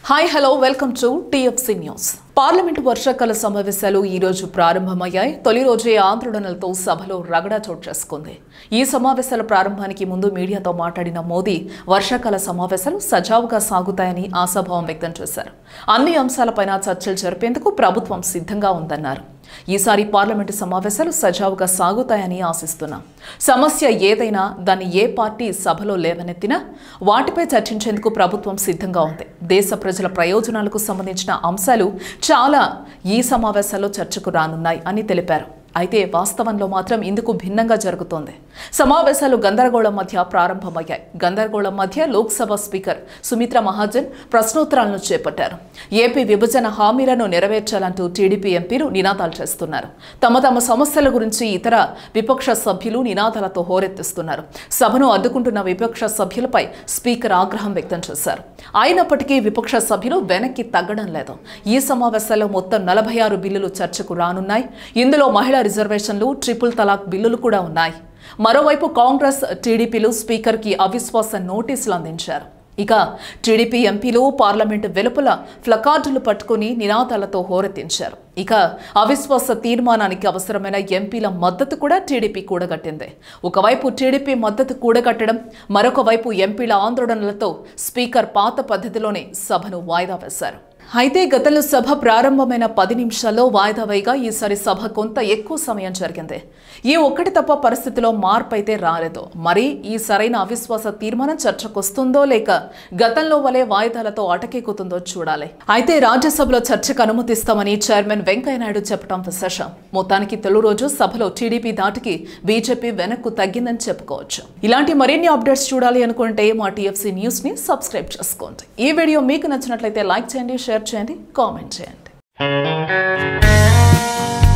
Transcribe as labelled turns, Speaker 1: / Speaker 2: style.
Speaker 1: hi hello welcome to TFC news parliament వర్షాకాల సమావేశాలు ఈ రోజు ప్రారంభమయ్యాయి తొలి రోజే ఆందోళనలతో సభలో రగడ చోటు చేసుకుంది ఈ సమావేశాల ప్రారంభానికి ముందు మీడియాతో మాట్లాడిన మోదీ వర్షాకాల సమావేశాలు సజావుగా సాగుతాయని ఆశాభావం వ్యక్తం చేశారు అన్ని అంశాలపైన చర్చలు జరిపేందుకు ప్రభుత్వం సిద్ధంగా ఉందన్నారు ఈసారి పార్లమెంటు సమావేశాలు సజావుగా సాగుతాయని ఆశిస్తున్నాం సమస్య ఏదైనా దాన్ని ఏ పార్టీ సభలో లేవనెత్తినా వాటిపై చర్చించేందుకు ప్రభుత్వం సిద్ధంగా ఉంది దేశ ప్రజల ప్రయోజనాలకు సంబంధించిన అంశాలు చాలా ఈ సమావేశాల్లో చర్చకు రానున్నాయి అని తెలిపారు అయితే వాస్తవంలో మాత్రం ఇందుకు భిన్నంగా జరుగుతోంది సమావేశాలు గందరగోళం మధ్య ప్రారంభమయ్యాయి గందరగోళం మధ్య లోక్సభ స్పీకర్ సుమిత్ర మహాజన్ ప్రశ్నోత్తరాలను చేపట్టారు ఏపీ విభజన హామీలను నెరవేర్చాలంటూ టీడీపీ ఎంపీలు నినాదాలు చేస్తున్నారు తమ తమ సమస్యల గురించి ఇతర విపక్ష సభ్యులు నినాదాలతో హోరెత్తిస్తున్నారు సభను అడ్డుకుంటున్న విపక్ష సభ్యులపై స్పీకర్ ఆగ్రహం వ్యక్తం చేశారు అయినప్పటికీ విపక్ష సభ్యులు వెనక్కి తగ్గడం లేదు ఈ సమావేశాల్లో మొత్తం నలభై ఆరు బిల్లులు చర్చకు రానున్నాయి ఇందులో మహిళా రిజర్వేషన్లు ట్రిపుల్ తలాక్ బిల్లులు కూడా ఉన్నాయి మరోవైపు కాంగ్రెస్ టీడీపీలు స్పీకర్కి అవిశ్వాస నోటీసులు అందించారు ఇక టీడీపీ ఎంపీలు పార్లమెంటు వెలుపల ఫ్లకార్డులు పట్టుకుని నినాదాలతో హోరెత్తించారు ఇక అవిశ్వాస తీర్మానానికి అవసరమైన ఎంపీల మద్దతు కూడా టీడీపీ కూడగట్టింది ఒకవైపు టీడీపీ మద్దతు కూడగట్టడం మరొక వైపు ఎంపీల ఆందోళనలతో స్పీకర్ పాత పద్ధతిలోనే సభను వాయిదా వేశారు అయితే గతంలో సభ ప్రారంభమైన పది నిమిషాల్లో వాయిదా వేయగా ఈసారి సభ కొంత ఎక్కువ సమయం జరిగింది ఈ ఒక్కటి తప్ప పరిస్థితిలో మార్పు అయితే రాలేదు మరి ఈ సరైన అవిశ్వాస తీర్మానం చర్చకొస్తుందో లేక గతంలో వలె వాయిదాలతో అటకెక్కుతుందో చూడాలి అయితే రాజ్యసభలో చర్చకు అనుమతిస్తామని చైర్మన్ వెంకయ్యనాయుడు చెప్పడం విశేషం మొత్తానికి తొలి రోజు సభలో టీడీపీ దాటికి బీజేపీ వెనక్కు తగ్గిందని చెప్పుకోవచ్చు ఇలాంటి మరిన్ని అప్డేట్స్ చూడాలి అనుకుంటే మా టీఎఫ్సీ న్యూస్ ని సబ్స్క్రైబ్ చేసుకోండి ఈ వీడియో మీకు నచ్చినట్లయితే లైక్ చేయండి షేర్ చేయండి కామెంట్ చేయండి